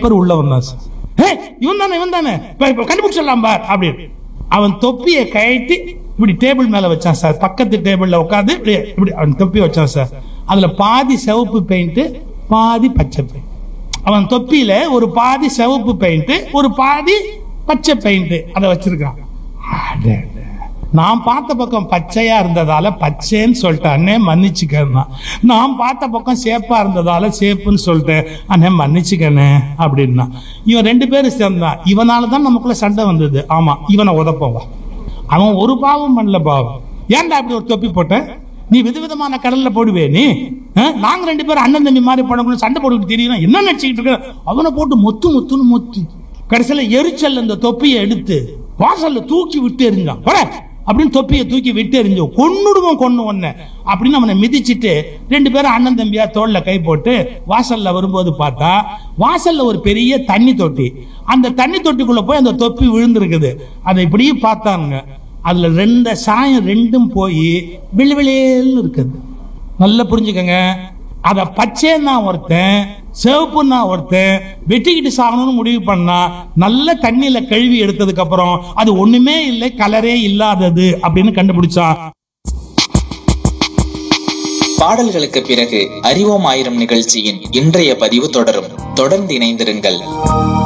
Sniper உள்ள வந்தான் sir "ஏ, இவன் தானே இவன் தானே இப்ப இப்ப கண்டுபிடிச்சிடலாம் பார் அப்படின்னு அவன் தொப்பியை கழட்டி இப்படி டேபிள் மேல வச்சான் சார் பக்கத்து டேபிள்ல உட்காந்து இப்படி இப்படி அவன் தொப்பி வச்சான் சார் அதுல பாதி சிவப்பு பெயிண்ட் பாதி பச்சை பெயிண்ட் அவன் தொப்பியில ஒரு பாதி சிவப்பு பெயிண்ட் ஒரு பாதி பச்சை பெயிண்ட் அதை வச்சிருக்கான் அடே, அடே. நான் பார்த்த பக்கம் பச்சையா இருந்ததால பச்சைன்னு சொல்லிட்டேன் அண்ணே மன்னிச்சுக்கன்னா நான் பார்த்த பக்கம் சேப்பா இருந்ததால சேப்புன்னு சொல்லிட்டேன் அண்ணே மன்னிச்சுக்கண்ணே அப்படின்னா இவன் ரெண்டு பேரும் சேர்ந்தான் இவனால தான் நமக்குள்ள சண்டை வந்தது ஆமா இவனை உதப்பவா அவன் ஒரு பாவம் பண்ணல பாவம் ஏன்டா இப்படி ஒரு தொப்பி போட்ட நீ விதவிதமான கடல்ல போடுவே நீ ஆ? நாங்க ரெண்டு பேரும் அண்ணன் தம்பி மாதிரி படங்களும் சண்டை போட்டுக்கிட்டு தெரியும் என்ன நினைச்சுக்கிட்டு இருக்க அவனை போட்டு மொத்து மொத்துன்னு மொத்து கடைசியில எரிச்சல் அந்த தொப்பியை எடுத்து வாசல்ல தூக்கி விட்டு எறிஞ்சான் போட அப்படின்னு தொப்பியை தூக்கி விட்டு எறிஞ்சோம் கொன்னுடுவோம் கொன்னு ஒன்ன அப்படின்னு அவனை மிதிச்சிட்டு ரெண்டு பேரும் அண்ணன் தம்பியா தோல்ல கை போட்டு வாசல்ல வரும்போது பார்த்தா வாசல்ல ஒரு பெரிய தண்ணி தொட்டி அந்த தண்ணி தொட்டிக்குள்ள போய் அந்த தொப்பி விழுந்திருக்குது அதை இப்படியே பார்த்தாங்க அதுல ரெண்டு சாயம் ரெண்டும் போய் விழுவிலேன்னு இருக்குது நல்லா புரிஞ்சுக்கங்க அத பச்சைன்னா ஒருத்தன் சிவப்புன்னா ஒருத்தன் வெட்டிக்கிட்டு சாகணும்னு முடிவு பண்ணா நல்ல தண்ணியில கழுவி எடுத்ததுக்கு அப்புறம் அது ஒண்ணுமே இல்லை கலரே இல்லாதது அப்படின்னு கண்டுபிடிச்சான் பாடல்களுக்கு பிறகு அறிவோம் ஆயிரம் நிகழ்ச்சியின் இன்றைய பதிவு தொடரும் தொடர்ந்து இணைந்திருங்கள்